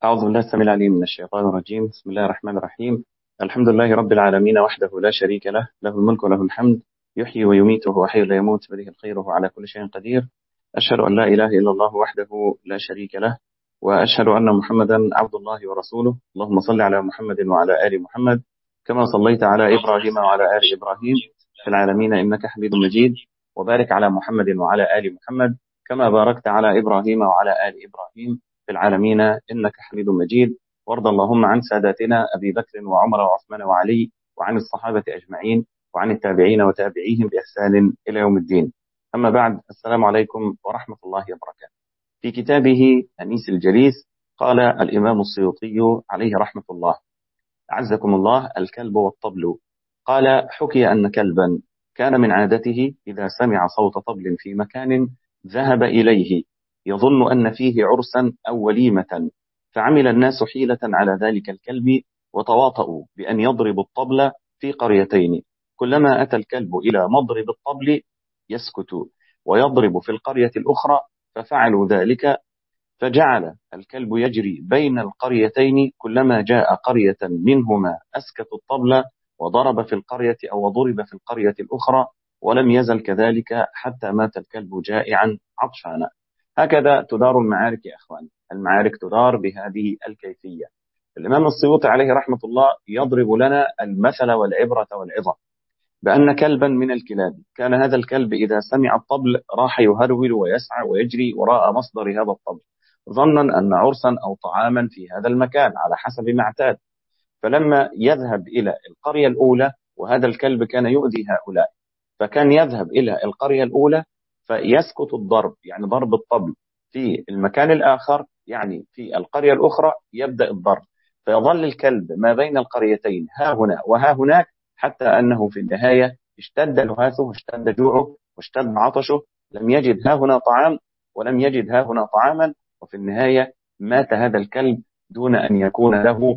أعوذ بالله السميع العليم من الشيطان الرجيم بسم الله الرحمن الرحيم الحمد لله رب العالمين وحده لا شريك له له الملك وله الحمد يحيي ويميت وهو حي لا يموت بيده الخير وهو على كل شيء قدير أشهد أن لا إله إلا الله وحده لا شريك له وأشهد أن محمدا عبد الله ورسوله اللهم صل على محمد وعلى آل محمد كما صليت على إبراهيم وعلى آل إبراهيم في العالمين إنك حميد مجيد وبارك على محمد وعلى آل محمد كما باركت على إبراهيم وعلى آل إبراهيم في العالمين إنك حميد مجيد وارض اللهم عن ساداتنا أبي بكر وعمر وعثمان وعلي وعن الصحابة أجمعين وعن التابعين وتابعيهم بإحسان إلى يوم الدين أما بعد السلام عليكم ورحمة الله وبركاته في كتابه أنيس الجليس قال الإمام السيوطي عليه رحمة الله أعزكم الله الكلب والطبل قال حكي أن كلبا كان من عادته إذا سمع صوت طبل في مكان ذهب إليه يظن أن فيه عرسا أو وليمة فعمل الناس حيلة على ذلك الكلب وتواطؤوا بأن يضربوا الطبل في قريتين كلما أتى الكلب إلى مضرب الطبل يسكت ويضرب في القرية الأخرى ففعلوا ذلك فجعل الكلب يجري بين القريتين كلما جاء قرية منهما أسكت الطبل وضرب في القرية أو ضرب في القرية الأخرى ولم يزل كذلك حتى مات الكلب جائعا عطشانا هكذا تدار المعارك يا أخوان المعارك تدار بهذه الكيفية الإمام السيوطي عليه رحمة الله يضرب لنا المثل والعبرة والعظة بأن كلبا من الكلاب كان هذا الكلب إذا سمع الطبل راح يهرول ويسعى ويجري وراء مصدر هذا الطبل ظنا أن عرسا أو طعاما في هذا المكان على حسب ما اعتاد فلما يذهب إلى القرية الأولى وهذا الكلب كان يؤذي هؤلاء فكان يذهب إلى القرية الأولى فيسكت الضرب يعني ضرب الطبل في المكان الآخر يعني في القرية الأخرى يبدأ الضرب فيظل الكلب ما بين القريتين ها هنا وها هناك حتى أنه في النهاية اشتد لهاثه واشتد جوعه واشتد عطشه لم يجد ها هنا طعام ولم يجد ها هنا طعاما وفي النهاية مات هذا الكلب دون أن يكون له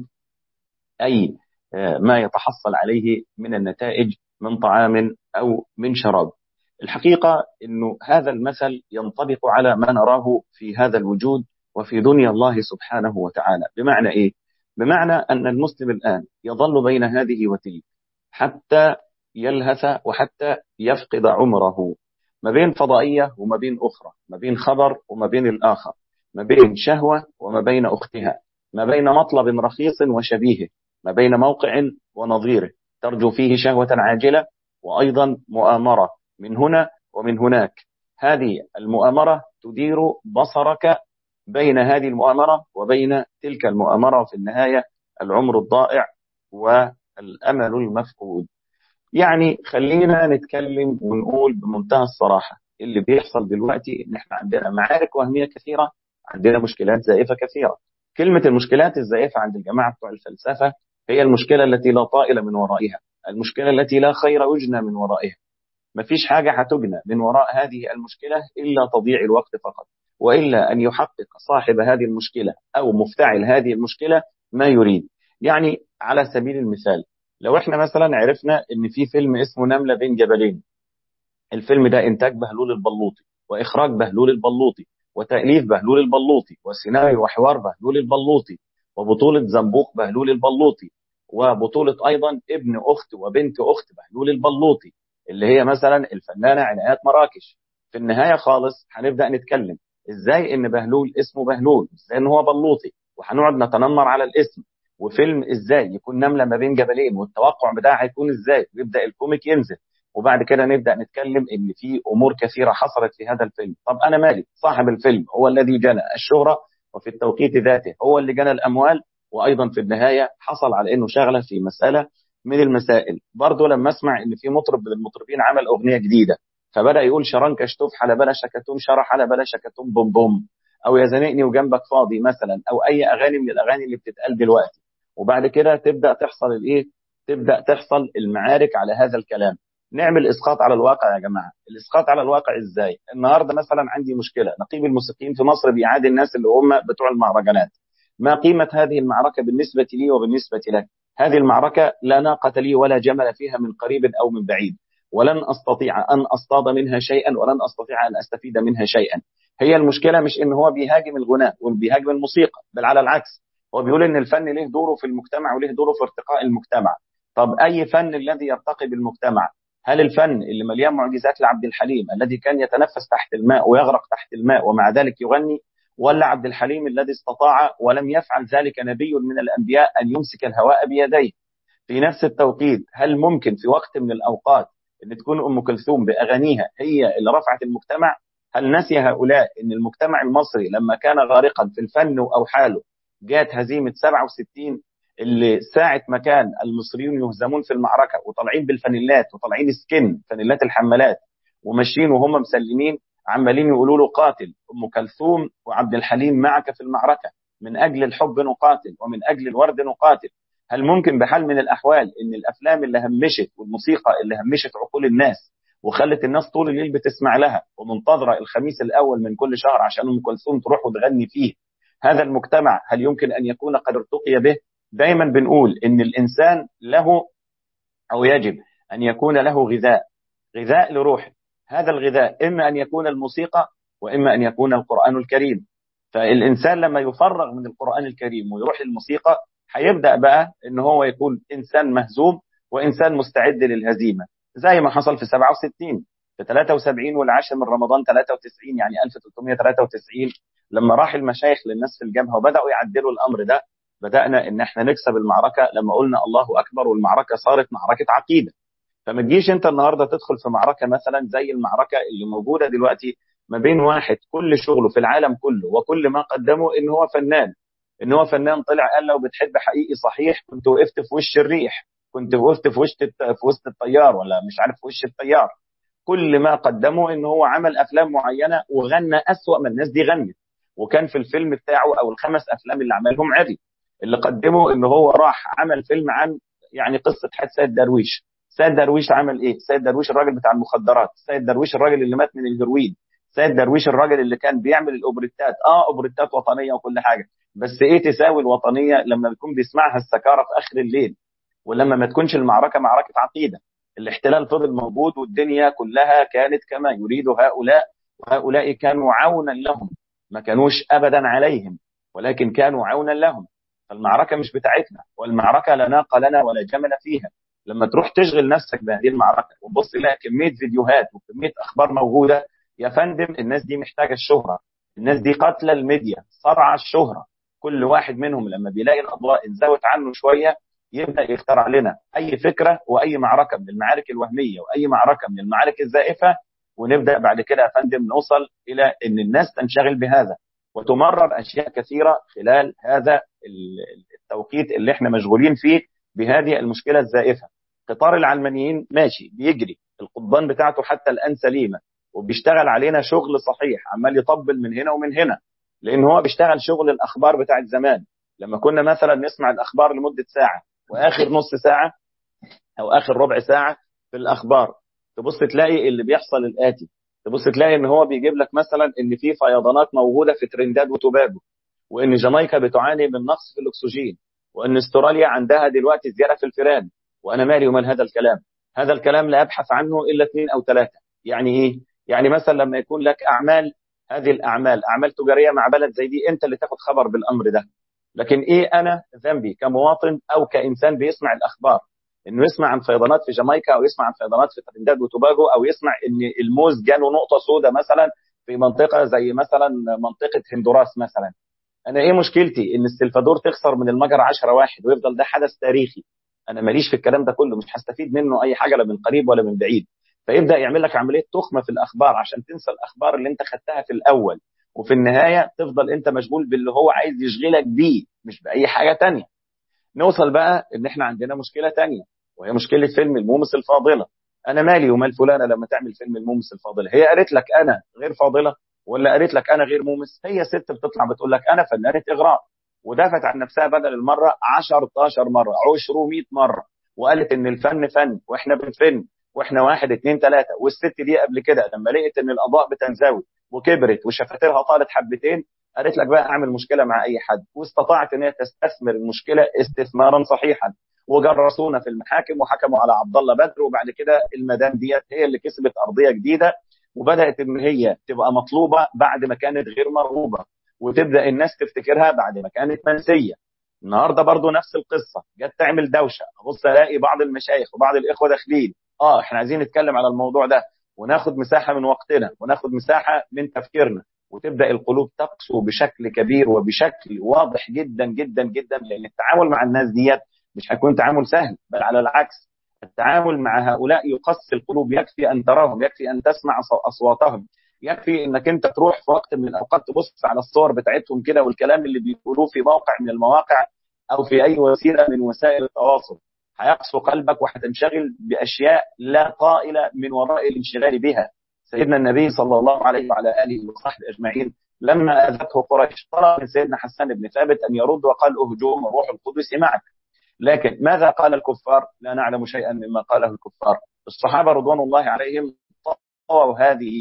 أي ما يتحصل عليه من النتائج من طعام أو من شراب الحقيقة أنه هذا المثل ينطبق على ما نراه في هذا الوجود وفي دنيا الله سبحانه وتعالى بمعنى إيه؟ بمعنى أن المسلم الآن يظل بين هذه وتلك حتى يلهث وحتى يفقد عمره ما بين فضائية وما بين أخرى ما بين خبر وما بين الآخر ما بين شهوة وما بين أختها ما بين مطلب رخيص وشبيهه ما بين موقع ونظيره ترجو فيه شهوة عاجلة وأيضا مؤامرة من هنا ومن هناك هذه المؤامرة تدير بصرك بين هذه المؤامرة وبين تلك المؤامرة في النهاية العمر الضائع والأمل المفقود يعني خلينا نتكلم ونقول بمنتهى الصراحة اللي بيحصل دلوقتي ان احنا عندنا معارك وهمية كثيرة عندنا مشكلات زائفة كثيرة كلمة المشكلات الزائفة عند الجماعة بتوع الفلسفة هي المشكلة التي لا طائل من ورائها المشكلة التي لا خير يجنى من ورائها مفيش حاجة هتجنى من وراء هذه المشكلة إلا تضييع الوقت فقط وإلا أن يحقق صاحب هذه المشكلة أو مفتعل هذه المشكلة ما يريد يعني على سبيل المثال لو احنا مثلا عرفنا ان في فيلم اسمه نملة بين جبلين الفيلم ده انتاج بهلول البلوطي واخراج بهلول البلوطي وتأليف بهلول البلوطي وسيناريو وحوار بهلول البلوطي وبطولة زنبوق بهلول البلوطي وبطولة أيضا ابن أخت وبنت أخت بهلول البلوطي اللي هي مثلا الفنانة عنايات مراكش في النهاية خالص هنبدأ نتكلم ازاي ان بهلول اسمه بهلول ازاي ان هو بلوطي وهنقعد نتنمر على الاسم وفيلم ازاي يكون نملة ما بين جبلين والتوقع بتاعها هيكون ازاي ويبدأ الكوميك ينزل وبعد كده نبدأ نتكلم ان في امور كثيرة حصلت في هذا الفيلم طب انا مالي صاحب الفيلم هو الذي جنى الشهرة وفي التوقيت ذاته هو اللي جنى الاموال وايضا في النهاية حصل على انه شغله في مسألة من المسائل برضه لما اسمع ان في مطرب من المطربين عمل اغنيه جديده فبدا يقول شرنك اشتوف على بلا شكتوم شرح على بلا شكتوم بوم بوم او يا زنقني وجنبك فاضي مثلا او اي اغاني من الاغاني اللي بتتقال دلوقتي وبعد كده تبدا تحصل الايه تبدا تحصل المعارك على هذا الكلام نعمل اسقاط على الواقع يا جماعه الاسقاط على الواقع ازاي النهارده مثلا عندي مشكله نقيب الموسيقيين في مصر بيعادي الناس اللي هم بتوع المهرجانات ما قيمه هذه المعركه بالنسبه لي وبالنسبه لك هذه المعركة لا ناقة لي ولا جمل فيها من قريب أو من بعيد ولن أستطيع أن أصطاد منها شيئا ولن أستطيع أن أستفيد منها شيئا هي المشكلة مش إن هو بيهاجم الغناء وبيهاجم الموسيقى بل على العكس هو بيقول ان الفن له دوره في المجتمع وله دوره في ارتقاء المجتمع طب اي فن الذي يرتقي بالمجتمع هل الفن اللي مليان معجزات لعبد الحليم الذي كان يتنفس تحت الماء ويغرق تحت الماء ومع ذلك يغني ولا عبد الحليم الذي استطاع ولم يفعل ذلك نبي من الانبياء ان يمسك الهواء بيديه في نفس التوقيت هل ممكن في وقت من الاوقات ان تكون ام كلثوم باغانيها هي اللي رفعت المجتمع هل نسي هؤلاء ان المجتمع المصري لما كان غارقا في الفن او حاله جاءت هزيمه 67 اللي ساعه ما كان المصريون يهزمون في المعركه وطالعين بالفانيلات وطالعين سكن فانيلات الحمالات وماشيين وهم مسلمين عمالين يقولوا له قاتل ام كلثوم وعبد الحليم معك في المعركه من اجل الحب نقاتل ومن اجل الورد نقاتل هل ممكن بحال من الاحوال ان الافلام اللي همشت والموسيقى اللي همشت عقول الناس وخلت الناس طول الليل بتسمع لها ومنتظره الخميس الاول من كل شهر عشان ام كلثوم تروح وتغني فيه هذا المجتمع هل يمكن ان يكون قد ارتقي به؟ دايما بنقول ان الانسان له او يجب ان يكون له غذاء غذاء لروحه هذا الغذاء اما ان يكون الموسيقى واما ان يكون القران الكريم فالانسان لما يفرغ من القران الكريم ويروح للموسيقى هيبدا بقى ان هو يكون انسان مهزوم وانسان مستعد للهزيمه زي ما حصل في 67 في 73 والعاشر من رمضان 93 يعني 1393 لما راح المشايخ للناس في الجبهه وبداوا يعدلوا الامر ده بدانا ان احنا نكسب المعركه لما قلنا الله اكبر والمعركه صارت معركه عقيده فما تجيش انت النهارده تدخل في معركه مثلا زي المعركه اللي موجوده دلوقتي ما بين واحد كل شغله في العالم كله وكل ما قدمه ان هو فنان ان هو فنان طلع قال لو بتحب حقيقي صحيح كنت وقفت في وش الريح كنت وقفت في وسط في وسط الطيار ولا مش عارف في وش الطيار كل ما قدمه ان هو عمل افلام معينه وغنى اسوأ ما الناس دي غنت وكان في الفيلم بتاعه او الخمس افلام اللي عملهم عري اللي قدمه ان هو راح عمل فيلم عن يعني قصه حياه سيد درويش سيد درويش عمل ايه سيد درويش الراجل بتاع المخدرات سيد درويش الراجل اللي مات من الهيروين سيد درويش الراجل اللي كان بيعمل الاوبريتات اه اوبريتات وطنيه وكل حاجه بس ايه تساوي الوطنيه لما بيكون بيسمعها السكاره في اخر الليل ولما ما تكونش المعركه معركه عقيده الاحتلال فضل موجود والدنيا كلها كانت كما يريد هؤلاء وهؤلاء كانوا عونا لهم ما كانوش ابدا عليهم ولكن كانوا عونا لهم فالمعركه مش بتاعتنا والمعركه لا ناقه لنا ولا جمل فيها لما تروح تشغل نفسك بهذه المعركه وتبص لها كميه فيديوهات وكميه اخبار موجوده يا فندم الناس دي محتاجه الشهره الناس دي قاتله الميديا صرع الشهره كل واحد منهم لما بيلاقي الاضواء اتزوت عنه شويه يبدا يخترع لنا اي فكره واي معركه من المعارك الوهميه واي معركه من المعارك الزائفه ونبدا بعد كده يا فندم نوصل الى ان الناس تنشغل بهذا وتمرر اشياء كثيره خلال هذا التوقيت اللي احنا مشغولين فيه بهذه المشكله الزائفه قطار العلمانيين ماشي بيجري القضبان بتاعته حتى الان سليمه وبيشتغل علينا شغل صحيح عمال يطبل من هنا ومن هنا لان هو بيشتغل شغل الاخبار بتاعت زمان لما كنا مثلا نسمع الاخبار لمده ساعه واخر نص ساعه او اخر ربع ساعه في الاخبار تبص تلاقي اللي بيحصل الاتي تبص تلاقي ان هو بيجيب لك مثلا ان في فيضانات موجوده في ترنداد وتوباجو وان جامايكا بتعاني من نقص في الاكسجين وان استراليا عندها دلوقتي زياده في الفيران وانا مالي ومال هذا الكلام هذا الكلام لا يبحث عنه الا اثنين او ثلاثه يعني ايه يعني مثلا لما يكون لك اعمال هذه الاعمال اعمال تجاريه مع بلد زي دي انت اللي تاخد خبر بالامر ده لكن ايه انا ذنبي كمواطن او كانسان بيسمع الاخبار انه يسمع عن فيضانات في جامايكا او يسمع عن فيضانات في ترنداد وتوباجو او يسمع ان الموز جاله نقطه سوداء مثلا في منطقه زي مثلا منطقه هندوراس مثلا انا ايه مشكلتي ان السلفادور تخسر من المجر 10 واحد ويفضل ده حدث تاريخي انا ماليش في الكلام ده كله مش هستفيد منه اي حاجه لا من قريب ولا من بعيد فيبدا يعمل لك عمليه تخمه في الاخبار عشان تنسى الاخبار اللي انت خدتها في الاول وفي النهايه تفضل انت مشغول باللي هو عايز يشغلك بيه مش باي حاجه تانية نوصل بقى ان احنا عندنا مشكله تانية وهي مشكله فيلم المومس الفاضله انا مالي ومال فلانه لما تعمل فيلم المومس الفاضله هي قالت لك انا غير فاضله ولا قالت لك انا غير مومس هي ست بتطلع بتقول لك انا فنانه اغراء ودافت عن نفسها بدل المره 10 12 مره 200 مره وقالت ان الفن فن واحنا بنفن واحنا واحد اثنين ثلاثه والست دي قبل كده لما لقيت ان الاضواء بتنزوي وكبرت وشفاترها طالت حبتين قالت لك بقى اعمل مشكله مع اي حد واستطاعت ان هي تستثمر المشكله استثمارا صحيحا وجرسونا في المحاكم وحكموا على عبد الله بدر وبعد كده المدام ديت هي اللي كسبت ارضيه جديده وبدات ان هي تبقى مطلوبه بعد ما كانت غير مرغوبه وتبدا الناس تفتكرها بعد ما كانت منسيه النهارده برضو نفس القصه جت تعمل دوشه ابص الاقي بعض المشايخ وبعض الاخوه داخلين اه احنا عايزين نتكلم على الموضوع ده وناخد مساحه من وقتنا وناخد مساحه من تفكيرنا وتبدا القلوب تقسو بشكل كبير وبشكل واضح جدا جدا جدا لان التعامل مع الناس ديت مش هيكون تعامل سهل بل على العكس التعامل مع هؤلاء يقسي القلوب يكفي ان تراهم يكفي ان تسمع اصواتهم يكفي انك انت تروح في وقت من الاوقات تبص على الصور بتاعتهم كده والكلام اللي بيقولوه في موقع من المواقع او في اي وسيله من وسائل التواصل هيقسو قلبك وهتنشغل باشياء لا طائله من وراء الانشغال بها سيدنا النبي صلى الله عليه وعلى اله وصحبه اجمعين لما اذته قريش طلب من سيدنا حسان بن ثابت ان يرد وقال اهجوم روح القدس معك لكن ماذا قال الكفار؟ لا نعلم شيئا مما قاله الكفار الصحابه رضوان الله عليهم طووا هذه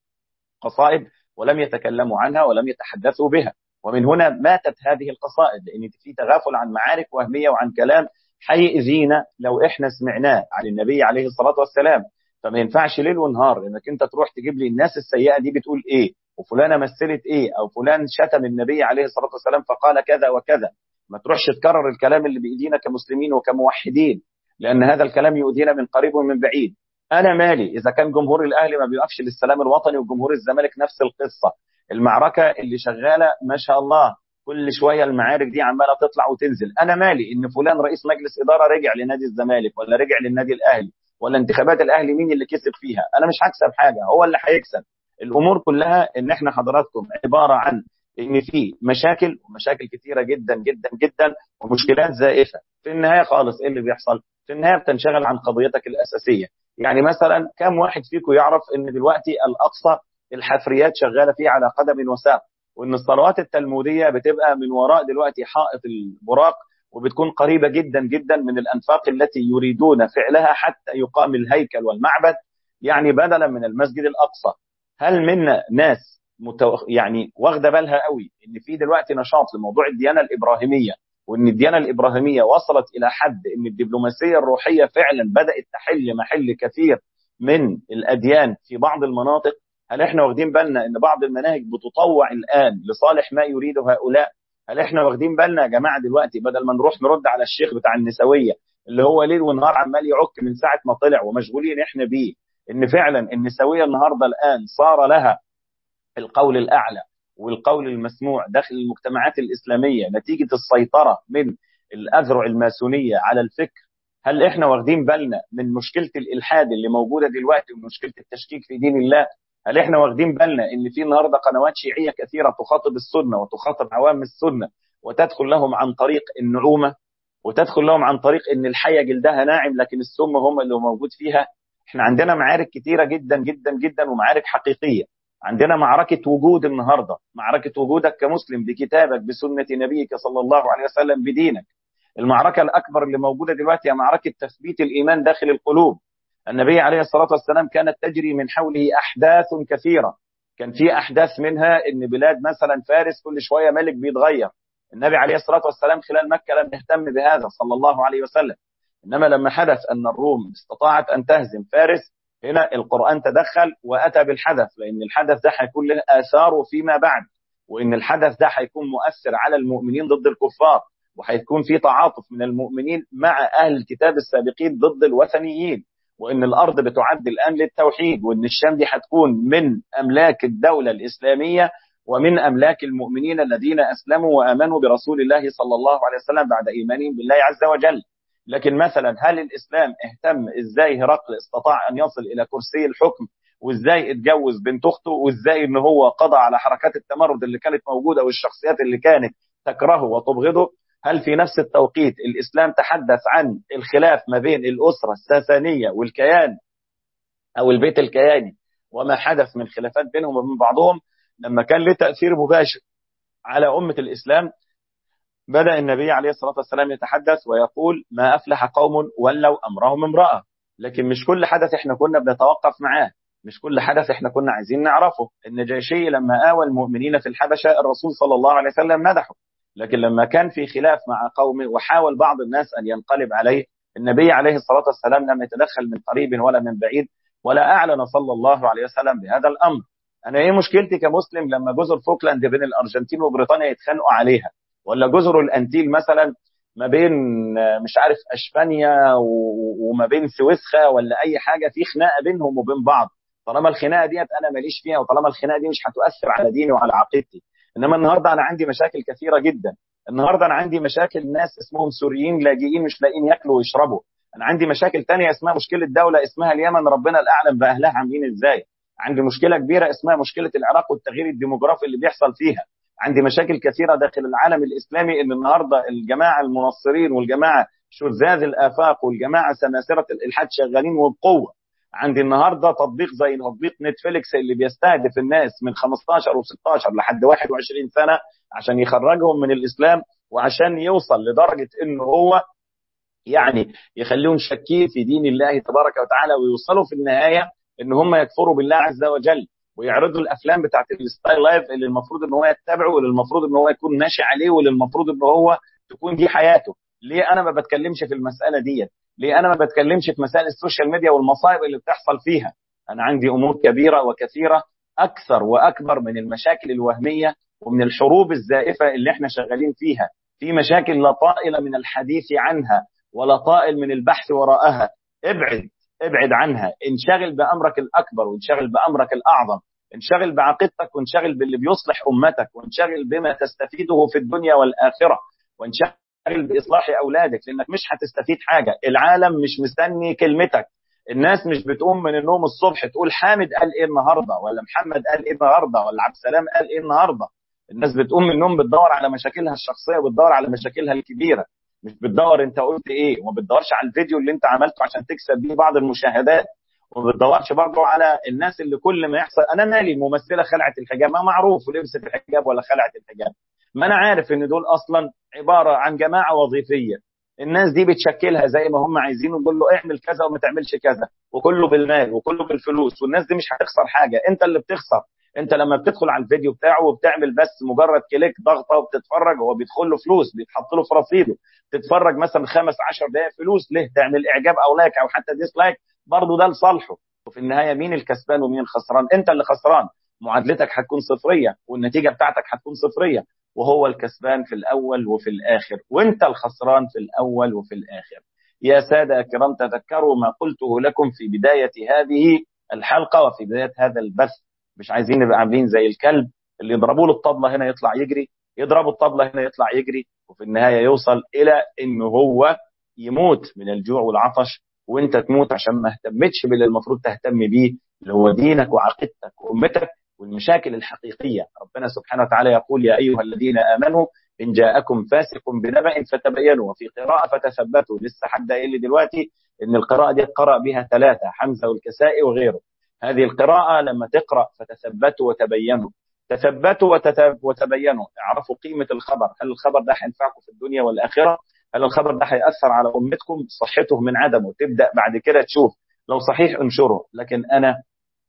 القصائد ولم يتكلموا عنها ولم يتحدثوا بها ومن هنا ماتت هذه القصائد لان في تغافل عن معارك وهميه وعن كلام هيأذينا لو احنا سمعناه عن النبي عليه الصلاه والسلام فما ينفعش ليل ونهار انك انت تروح تجيب لي الناس السيئه دي بتقول ايه وفلانه مثلت ايه او فلان شتم النبي عليه الصلاه والسلام فقال كذا وكذا ما تروحش تكرر الكلام اللي بايدينا كمسلمين وكموحدين لان هذا الكلام يؤذينا من قريب ومن بعيد انا مالي اذا كان جمهور الاهلي ما بيقفش للسلام الوطني وجمهور الزمالك نفس القصه المعركه اللي شغاله ما شاء الله كل شويه المعارك دي عماله تطلع وتنزل انا مالي ان فلان رئيس مجلس اداره رجع لنادي الزمالك ولا رجع للنادي الاهلي ولا انتخابات الاهلي مين اللي كسب فيها انا مش هكسب حاجه هو اللي هيكسب الامور كلها ان احنا حضراتكم عباره عن ان في مشاكل ومشاكل كثيره جدا جدا جدا ومشكلات زائفه في النهايه خالص ايه اللي بيحصل في النهايه بتنشغل عن قضيتك الاساسيه يعني مثلا كم واحد فيكم يعرف ان دلوقتي الاقصى الحفريات شغاله فيه على قدم وساق وان الصلوات التلموديه بتبقى من وراء دلوقتي حائط البراق وبتكون قريبه جدا جدا من الانفاق التي يريدون فعلها حتى يقام الهيكل والمعبد يعني بدلا من المسجد الاقصى هل منا ناس متو... يعني واخده بالها قوي ان في دلوقتي نشاط لموضوع الديانه الابراهيميه وان الديانه الابراهيميه وصلت الى حد ان الدبلوماسيه الروحيه فعلا بدات تحل محل كثير من الاديان في بعض المناطق هل احنا واخدين بالنا ان بعض المناهج بتطوع الان لصالح ما يريده هؤلاء هل احنا واخدين بالنا يا جماعه دلوقتي بدل ما نروح نرد على الشيخ بتاع النسويه اللي هو ليل ونهار عمال يعك من ساعه ما طلع ومشغولين احنا بيه ان فعلا النسويه النهارده الان صار لها القول الاعلى والقول المسموع داخل المجتمعات الاسلاميه نتيجه السيطره من الاذرع الماسونيه على الفكر هل احنا واخدين بالنا من مشكله الالحاد اللي موجوده دلوقتي ومشكله التشكيك في دين الله هل احنا واخدين بالنا ان في النهارده قنوات شيعيه كثيره تخاطب السنه وتخاطب عوام السنه وتدخل لهم عن طريق النعومه وتدخل لهم عن طريق ان الحيه جلدها ناعم لكن السم هم اللي موجود فيها احنا عندنا معارك كثيره جدا جدا جدا ومعارك حقيقيه عندنا معركة وجود النهاردة معركة وجودك كمسلم بكتابك بسنة نبيك صلى الله عليه وسلم بدينك المعركة الأكبر اللي موجودة دلوقتي هي معركة تثبيت الإيمان داخل القلوب النبي عليه الصلاة والسلام كانت تجري من حوله أحداث كثيرة كان في أحداث منها إن بلاد مثلا فارس كل شوية ملك بيتغير النبي عليه الصلاة والسلام خلال مكة لم يهتم بهذا صلى الله عليه وسلم إنما لما حدث أن الروم استطاعت أن تهزم فارس هنا القرآن تدخل وأتى بالحدث لأن الحدث ده هيكون له آثاره فيما بعد وإن الحدث ده هيكون مؤثر على المؤمنين ضد الكفار وهيكون في تعاطف من المؤمنين مع أهل الكتاب السابقين ضد الوثنيين وإن الأرض بتعد الآن للتوحيد وإن الشام دي هتكون من أملاك الدولة الإسلامية ومن أملاك المؤمنين الذين أسلموا وآمنوا برسول الله صلى الله عليه وسلم بعد إيمانهم بالله عز وجل لكن مثلا هل الاسلام اهتم ازاي هرقل استطاع ان يصل الى كرسي الحكم وازاي اتجوز بنت اخته وازاي ان هو قضى على حركات التمرد اللي كانت موجوده والشخصيات اللي كانت تكرهه وتبغضه هل في نفس التوقيت الاسلام تحدث عن الخلاف ما بين الاسره الساسانيه والكيان او البيت الكياني وما حدث من خلافات بينهم وبين بعضهم لما كان له تاثير مباشر على امه الاسلام بدأ النبي عليه الصلاة والسلام يتحدث ويقول ما أفلح قوم ولوا أمرهم امرأة لكن مش كل حدث احنا كنا بنتوقف معاه مش كل حدث احنا كنا عايزين نعرفه النجاشي لما آوى المؤمنين في الحبشة الرسول صلى الله عليه وسلم مدحه لكن لما كان في خلاف مع قومه وحاول بعض الناس أن ينقلب عليه النبي عليه الصلاة والسلام لم يتدخل من قريب ولا من بعيد ولا أعلن صلى الله عليه وسلم بهذا الأمر أنا إيه مشكلتي كمسلم لما جزر فوكلاند بين الأرجنتين وبريطانيا يتخانقوا عليها ولا جزر الانتيل مثلا ما بين مش عارف اسبانيا وما بين سويسخا ولا اي حاجه في خناقه بينهم وبين بعض طالما الخناقه ديت انا ماليش فيها وطالما الخناقه دي مش هتؤثر على ديني وعلى عقيدتي انما النهارده انا عندي مشاكل كثيره جدا النهارده انا عندي مشاكل ناس اسمهم سوريين لاجئين مش لاقيين ياكلوا ويشربوا انا عندي مشاكل تانية اسمها مشكله دوله اسمها اليمن ربنا الاعلم باهلها عاملين ازاي عندي مشكله كبيره اسمها مشكله العراق والتغيير الديموغرافي اللي بيحصل فيها عندي مشاكل كثيره داخل العالم الاسلامي ان النهارده الجماعه المنصرين والجماعه شذاذ الافاق والجماعه سماسره الالحاد شغالين وبقوه عندي النهارده تطبيق زي تطبيق نتفليكس اللي بيستهدف الناس من 15 و16 لحد 21 سنه عشان يخرجهم من الاسلام وعشان يوصل لدرجه ان هو يعني يخليهم شاكين في دين الله تبارك وتعالى ويوصلوا في النهايه ان هم يكفروا بالله عز وجل ويعرضوا الافلام بتاعت الستايل لايف اللي المفروض ان هو يتبعه واللي المفروض ان هو يكون ماشي عليه واللي المفروض ان هو تكون دي حياته ليه انا ما بتكلمش في المساله ديت ليه انا ما بتكلمش في مسائل السوشيال ميديا والمصايب اللي بتحصل فيها انا عندي امور كبيره وكثيره اكثر واكبر من المشاكل الوهميه ومن الحروب الزائفه اللي احنا شغالين فيها في مشاكل لا طائل من الحديث عنها ولا طائل من البحث وراءها ابعد ابعد عنها انشغل بامرك الاكبر وانشغل بامرك الاعظم انشغل بعقيدتك وانشغل باللي بيصلح امتك وانشغل بما تستفيده في الدنيا والاخره وانشغل باصلاح اولادك لانك مش هتستفيد حاجه العالم مش مستني كلمتك الناس مش بتقوم من النوم الصبح تقول حامد قال ايه النهارده ولا محمد قال ايه النهارده ولا عبد السلام قال ايه النهارده الناس بتقوم من النوم بتدور على مشاكلها الشخصيه وبتدور على مشاكلها الكبيره مش بتدور انت قلت ايه وما بتدورش على الفيديو اللي انت عملته عشان تكسب بيه بعض المشاهدات وما بتدورش برضه على الناس اللي كل ما يحصل انا مالي الممثله خلعت الحجاب ما معروف ولبست الحجاب ولا خلعت الحجاب ما انا عارف ان دول اصلا عباره عن جماعه وظيفيه الناس دي بتشكلها زي ما هم عايزين ويقول له اعمل كذا وما تعملش كذا وكله بالمال وكله بالفلوس والناس دي مش هتخسر حاجه انت اللي بتخسر انت لما بتدخل على الفيديو بتاعه وبتعمل بس مجرد كليك ضغطه وبتتفرج هو بيدخل له فلوس بيتحط له في رصيده تتفرج مثلا خمس 10 دقائق فلوس ليه تعمل اعجاب او لايك او حتى ديسلايك برضه ده لصالحه وفي النهايه مين الكسبان ومين الخسران انت اللي خسران معادلتك هتكون صفريه والنتيجه بتاعتك هتكون صفريه وهو الكسبان في الاول وفي الاخر وانت الخسران في الاول وفي الاخر يا ساده الكرام تذكروا ما قلته لكم في بدايه هذه الحلقه وفي بدايه هذا البث مش عايزين نبقى عاملين زي الكلب اللي يضربوا له الطبله هنا يطلع يجري يضربوا الطبله هنا يطلع يجري وفي النهايه يوصل الى ان هو يموت من الجوع والعطش وانت تموت عشان ما اهتمتش باللي المفروض تهتم بيه اللي هو دينك وعقيدتك وامتك والمشاكل الحقيقيه ربنا سبحانه وتعالى يقول يا ايها الذين امنوا ان جاءكم فاسق بنبأ فتبينوا وفي قراءه فتثبتوا لسه حد قايل لي دلوقتي ان القراءه دي قرأ بها ثلاثه حمزه والكسائي وغيره هذه القراءه لما تقرا فتثبتوا وتبينوا تثبتوا وتبينوا اعرفوا قيمه الخبر هل الخبر ده هينفعكم في الدنيا والاخره هل الخبر ده هيأثر على أمتكم صحته من عدمه تبدأ بعد كده تشوف لو صحيح انشره لكن أنا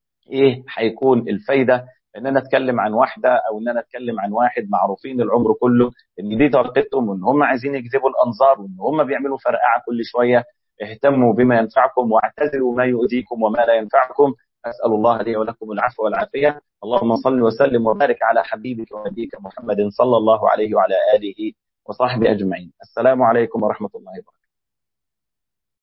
إيه هيكون الفايدة ان انا اتكلم عن واحده او ان انا اتكلم عن واحد معروفين العمر كله ان دي طريقتهم وان هم عايزين يجذبوا الانظار وان هم بيعملوا فرقعه كل شويه اهتموا بما ينفعكم واعتزلوا ما يؤذيكم وما لا ينفعكم اسال الله لي ولكم العفو والعافيه اللهم صل وسلم وبارك على حبيبك ونبيك محمد صلى الله عليه وعلى اله وصحبه اجمعين السلام عليكم ورحمه الله وبركاته